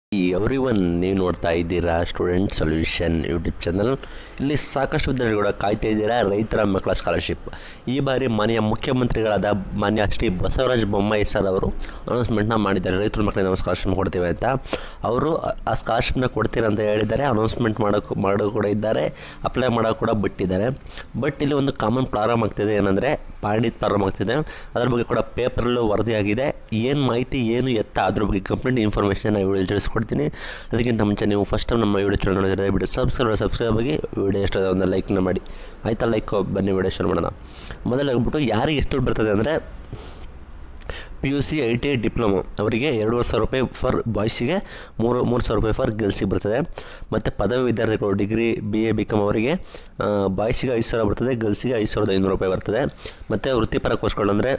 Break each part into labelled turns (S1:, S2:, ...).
S1: ಈ every one ನೀವು ನೋಡ್ತಾ ಇದ್ದೀರಾ ಸ್ಟೂಡೆಂಟ್ ಸೊಲ್ಯೂಷನ್ ಯೂಟ್ಯೂಬ್ ಚಾನಲ್ ಇಲ್ಲಿ ಸಾಕಷ್ಟು ವಿದ್ಯಾರ್ಥಿಗಳು ಕಾಯ್ತಾ ಇದ್ದೀರಾ ರೈತರ ಮಕ್ಕಳ ಸ್ಕಾಲರ್ಶಿಪ್ ಈ ಬಾರಿ ಮಾನ್ಯ ಮುಖ್ಯಮಂತ್ರಿಗಳಾದ ಮಾನ್ಯ ಶ್ರೀ ಬಸವರಾಜ ಬೊಮ್ಮಾಯಿ ಸರ್ ಅವರು ಅನೌನ್ಸ್ಮೆಂಟ್ನ ಮಾಡಿದ್ದಾರೆ ರೈತರ ಮಕ್ಕಳಿಗೆ ನಾವು ಸ್ಕಾಲರ್ಶಿಪ್ ಕೊಡ್ತೀವಿ ಅಂತ ಅವರು ಆ ಸ್ಕಾಲರ್ಶಿಪ್ನ ಕೊಡ್ತೀರಾ ಅಂತ ಹೇಳಿದ್ದಾರೆ ಅನೌನ್ಸ್ಮೆಂಟ್ ಮಾಡೋಕೆ ಮಾಡೋ ಕೂಡ ಇದ್ದಾರೆ ಅಪ್ಲೈ ಮಾಡೋಕೆ ಕೂಡ ಬಿಟ್ಟಿದ್ದಾರೆ ಬಟ್ ಇಲ್ಲಿ ಒಂದು ಕಾಮನ್ ಪ್ರಾರಂಭ ಆಗ್ತಿದೆ ಏನಂದರೆ ಪಾಂಡಿತ್ ಪ್ರಾರಂಭ ಆಗ್ತಿದೆ ಅದ್ರ ಬಗ್ಗೆ ಕೂಡ ಪೇಪರಲ್ಲೂ ವರದಿಯಾಗಿದೆ ಏನು ಮಾಹಿತಿ ಏನು ಎತ್ತ ಅದ್ರ ಬಗ್ಗೆ ಕಂಪ್ಲೀಟ್ ಇನ್ಫಾರ್ಮೇಷನ್ ವಿಡಿಯೋ ತಿಳಿಸ್ಕೊಡ್ತೀನಿ ಅದಕ್ಕಿಂತ ಮುಂಚೆ ನೀವು ಫಸ್ಟ್ ಟೈಮ್ ನಮ್ಮ ವಿಡಿಯೋ ಚಾನಲ್ ನೋಡಿದ್ರೆ ದಯವಿಟ್ಟು ಸಬ್ಸ್ಕ್ರೈಬ್ ಸಬ್ಸ್ಕ್ರೈಬ್ ಆಗಿ ವಿಡಿಯೋ ಎಷ್ಟು ಒಂದು ಲೈಕ್ನ ಮಾಡಿ ಆಯ್ತಾ ಲೈಕ್ ಬನ್ನಿ ವಿಡಿಯೋ ಶುರು ಮಾಡೋಣ ಮೊದಲಾಗ್ಬಿಟ್ಟು ಯಾರಿಗೆ ಎಷ್ಟು ದುಡ್ಡು ಬರ್ತದೆ ಅಂದರೆ P U C I T I diploma ಅವರಿಗೆ ಎರಡೂವರೆ ಸಾವಿರ ರೂಪಾಯಿ ಫರ್ ಬಾಯ್ಸಿಗೆ ಮೂರು ಮೂರು ಸಾವಿರ ರೂಪಾಯಿ ಫರ್ ಗರ್ಲ್ಸಿಗೆ ಬರ್ತದೆ ಮತ್ತು ಪದವಿ ವಿದ್ಯಾರ್ಥಿಗಳು degree B A B com ಅವರಿಗೆ ಬಾಯ್ಸಿಗೆ ಐದು ಸಾವಿರ ಬರ್ತದೆ ಗರ್ಲ್ಸಿಗೆ ಐದು ಸಾವಿರದ ಐನೂರು ರೂಪಾಯಿ ಬರ್ತದೆ ಮತ್ತು ವೃತ್ತಿಪರ ಕೋರ್ಸ್ಗಳು ಅಂದರೆ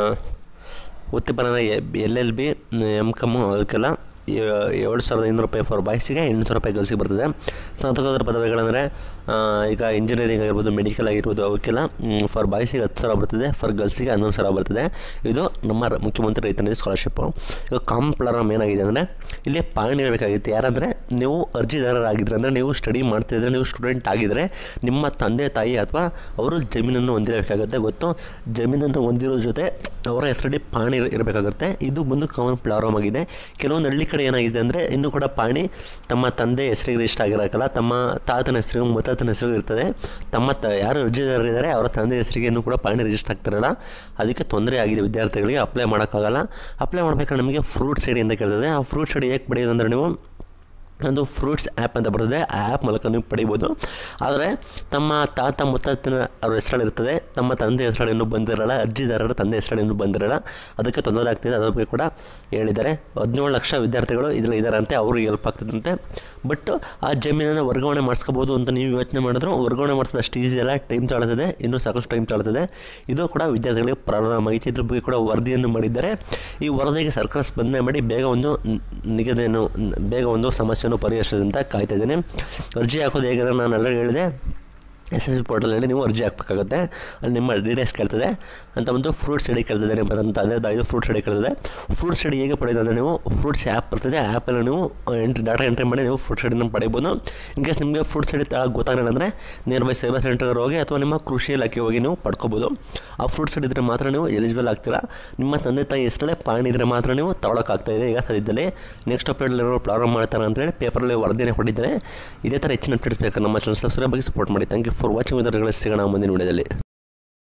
S1: ವೃತ್ತಿಪರ L L B M com ಅದಕ್ಕೆಲ್ಲ ಏಳು ಸಾವಿರದ ಐನೂರು ರೂಪಾಯಿ ಫಾರ್ ಬಾಯ್ಸಿಗೆ ಎಂಟು ಸಾವಿರ ರೂಪಾಯಿ ಗರ್ಲ್ಸಿಗೆ ಬರ್ತದೆ ಸ್ನಾತಕೋತ್ತರ ಪದವಿಗಳಂದರೆ ಈಗ ಇಂಜಿನಿಯರಿಂಗ್ ಆಗಿರ್ಬೋದು ಮೆಡಿಕಲ್ ಆಗಿರ್ಬೋದು ಅವಕ್ಕೆಲ್ಲ ಫಾರ್ ಬಾಯ್ಸಿಗೆ ಹತ್ತು ಸಾವಿರ ಬರ್ತದೆ ಫಾರ್ ಗರ್ಲ್ಸಿಗೆ ಹನ್ನೊಂದು ಸಾವಿರ ಬರ್ತದೆ ಇದು ನಮ್ಮ ರ- ಮುಖ್ಯಮಂತ್ರಿ ರೈತ ನಿಧಿ ಸ್ಕಾಲರ್ಶಿಪ್ಪು ಈಗ ಕಾಮನ್ ಪ್ರಾರಂಭ ಏನಾಗಿದೆ ಅಂದರೆ ಇಲ್ಲಿ ಪಾಯಿಂಟ್ ಇರಬೇಕಾಗಿತ್ತು ಯಾರಂದರೆ ನೀವು ಅರ್ಜಿದಾರರಾಗಿದ್ರೆ ಅಂದರೆ ನೀವು ಸ್ಟಡಿ ಮಾಡ್ತಿದ್ರೆ ನೀವು ಸ್ಟೂಡೆಂಟ್ ಆಗಿದ್ದರೆ ನಿಮ್ಮ ತಂದೆ ತಾಯಿ ಅಥವಾ ಅವರು ಜಮೀನನ್ನು ಹೊಂದಿರಬೇಕಾಗುತ್ತೆ ಗೊತ್ತು ಜಮೀನನ್ನು ಹೊಂದಿರೋ ಜೊತೆ ಅವರ ಹೆಸರಲ್ಲಿ ಪಾಣಿ ಇರ- ಇರಬೇಕಾಗುತ್ತೆ ಇದು ಬಂದು ಕಾಮನ್ ಪ್ರಾರಂಭ ಆಗಿದೆ ಕೆಲವೊಂದು ಹಳ್ಳಿ ಕಡೆ ಏನಾಗಿದೆ ಅಂದರೆ ಇನ್ನೂ ಕೂಡ ಪಾಣಿ ತಮ್ಮ ತಂದೆ ಹೆಸರಿಗೆ ಇಷ್ಟ ಆಗಿರೋಕ್ಕಲ್ಲ ತಮ್ಮ ತಾತನ ಹೆಸರಿಗೂ ಮುತ್ತಾತನ ಹೆಸರಿಗೂ ಇರ್ತದೆ ತಮ್ಮ ತ ಯಾರು ಅರ್ಜಿದಾರರಿದ್ದಾರೆ ಅವರ ತಂದೆ ಹೆಸರಿಗೆ ಇನ್ನೂ ಕೂಡ ಪಾಣಿ ರಿಜಿಸ್ಟರ್ ಆಗ್ತಿರಲ್ಲ ಅದಕ್ಕೆ ತೊಂದರೆ ಆಗಿದೆ ವಿದ್ಯಾರ್ಥಿಗಳಿಗೆ ಅಪ್ಲೈ ಮಾಡೋಕ್ಕಾಗಲ್ಲ ಅಪ್ಲೈ ಮಾಡ್ಬೇಕಾದ್ರೆ ನಮಗೆ ಫ್ರೂಟ್ಸ್ ಐಡಿ ಅಂತ ಕೇಳ್ತದೆ ಆ ಫ್ರೂಟ್ಸ್ ಐಡಿ ಹೇಗೆ ಪಡೆಯೋದು ಅಂದರೆ ನೀವು ಒಂದು ಫ್ರೂಟ್ಸ್ ಆ್ಯಪ್ ಅಂತ ಬರ್ತದೆ ಆ ಆ್ಯಪ್ ಮೂಲಕ ನೀವು ಪಡಿಬೋದು ಆದರೆ ತಮ್ಮ ತಾತ ಮುತ್ತಾತನ ಅವ್ರ ಹೆಸರಲ್ಲಿ ಇರ್ತದೆ ತಮ್ಮ ತಂದೆ ಹೆಸರಲ್ಲಿ ಇನ್ನೂ ಬಂದಿರಲ್ಲ ಅರ್ಜಿದಾರರ ತಂದೆ ಹೆಸರಲ್ಲಿ ಇನ್ನೂ ಬಂದಿರಲ್ಲ ಅದಕ್ಕೆ ತೊಂದರೆ ಆಗ್ತಿದೆ ಅದ್ರ ಬಗ್ಗೆ ಕೂಡ ಹೇಳಿದ್ದಾರೆ ಹದಿನೇಳು ಲಕ್ಷ ವಿದ್ಯಾರ್ಥಿಗಳು ಇದರಲ್ಲಿ ಇದ್ದಾರಂತೆ ಅವ್ರಿಗೆ ಹೆಲ್ಪ್ ಆಗ್ತದಂತೆ ಬಟ್ ಆ ಜಮೀನನ್ನು ವರ್ಗಾವಣೆ ಮಾಡಿಸ್ಕೋಬೋದು ಅಂತ ನೀವು ಯೋಚನೆ ಮಾಡಿದ್ರು ವರ್ಗಾವಣೆ ಮಾಡಿಸೋದು ಅಷ್ಟು ಈಸಿ ಅಲ್ಲ ಟೈಮ್ ತಗೊಳ್ತದೆ ಇನ್ನೂ ಸಾಕಷ್ಟು ಟೈಮ್ ತಗೊಳ್ತದೆ ಇದು ಕೂಡ ವಿದ್ಯಾರ್ಥಿಗಳಿಗೆ ಪ್ರಾಬ್ಲಮ್ ಆಗಿತ್ತು ಇದ್ರ ಬಗ್ಗೆ ಕೂಡ ವರದಿಯನ್ನು ಮಾಡಿದ್ದಾರೆ ಈ ವರದಿಗೆ ಸರ್ಕಾರ ಸ್ಪಂದನೆ ಮಾಡಿ ಬೇಗ ಒಂದು ನ್- ನಿಗದಿಯನ್ನು ನ್- ಬೇಗ ಒಂದು ಸಮಸ್ಯೆಯನ್ನು ಪರಿಹರಿಸೋದಂತ ಕಾಯ್ತಾ ಇದ್ದೇನೆ ಅರ್ಜಿ ಹಾಕೋದು ಹೇಗೆ ಅಂದರೆ ನಾನು ಆಲ್ರೆಡಿ ಹೇಳಿದೆ ಎಸ್ ಎಸ್ ಸಿ ಪೋರ್ಟಲಲ್ಲಿ ನೀವು ಅರ್ಜಿ ಹಾಕಬೇಕಾಗುತ್ತೆ ಅಲ್ಲಿ ನಿಮ್ಮ ಡೀಟೇಲ್ಸ್ ಕೇಳ್ತದೆ ಅಂತ ಒಂದು ಫ್ರೂಟ್ ಸ್ಟಡಿ ಕೇಳ್ತದೆ ನಿಮ್ಮ ತಂದೆ ತಾಯಿದು ಫ್ರೂಟ್ ಸ್ಟಡಿ ಕೇಳ್ತದೆ ಫ್ರೂಟ್ ಸ್ಟಡಿ ಹೇಗೆ ಪಡೆಯೋದು ಅಂದರೆ ನೀವು ಫ್ರೂಟ್ಸ್ ಆ್ಯಪ್ ಬರ್ತದೆ ಆ್ಯಪಲ್ಲಿ ನೀವು ಎಂಟ್ರಿ ಡಾಟಾ ಎಂಟ್ರಿ ಮಾಡಿ ನೀವು ಫ್ರೂಟ್ ಸ್ಟಡಿನ ಪಡಿಬೋದು ಇನ್ ಕೇಸ್ ನಿಮಗೆ ಫ್ರೂಟ್ ಸ್ಟಡಿ ತಳ ಗೊತ್ತಾಗಲಿಲ್ಲ ಅಂದರೆ ನಿಯರ್ ಬೈ ಸೈಬರ್ ಸೆಂಟರ್ಗೆ ಹೋಗಿ ಅಥವಾ ನಿಮ್ಮ ಕೃಷಿ ಇಲಾಖೆ ಹೋಗಿ ನೀವು ಪಡ್ಕೋಬೋದು ಆ ಫ್ರೂಟ್ ಸ್ಟಡಿ ಇದ್ದರೆ ಮಾತ್ರ ನೀವು ಎಲಿಜಿಬಲ್ ಆಗ್ತೀರಾ ನಿಮ್ಮ ತಂದೆ ತಾಯಿ ಹೆಸರಲ್ಲೇ ಪಾಣಿ ಇದ್ದರೆ ಮಾತ್ರ ನೀವು ತಗೊಳಕ್ಕಾಗ್ತಾ ಇದೆ ಈಗ ಸದ್ಯದಲ್ಲಿ ನೆಕ್ಸ್ಟ್ ಅಪ್ಡೇಟ್ ಏನೋ ಪ್ರಾರಂಭ ಮಾಡ್ತಾರೆ ಅಂತೇಳಿ ಪೇಪರಲ್ಲಿ ವರದಿನೇ ಕೊಟ್ಟಿದ್ದಾರೆ ಇದೇ ಥರ ಹೆಚ್ಚಿನ ಅಪ್ಡೇಟ್ಸ್ ಬೇಕು ನಮ್ಮ ಚಾನಲ್ ಸಬ್ಸ್ಕ್ರೈಬ್ ಆಗಿ ಸಪೋರ್ಟ್ ಮಾಡಿ ಥ್ಯಾಂಕ್ ಯು ಫಾರ್ ವಾಚಿಂಗ್ ವಿದ್ಯಾರ್ಥಿಗಳ ಸಿಗೋಣ ಮುಂದಿನ ವಿಡಿಯೋದಲ್ಲಿ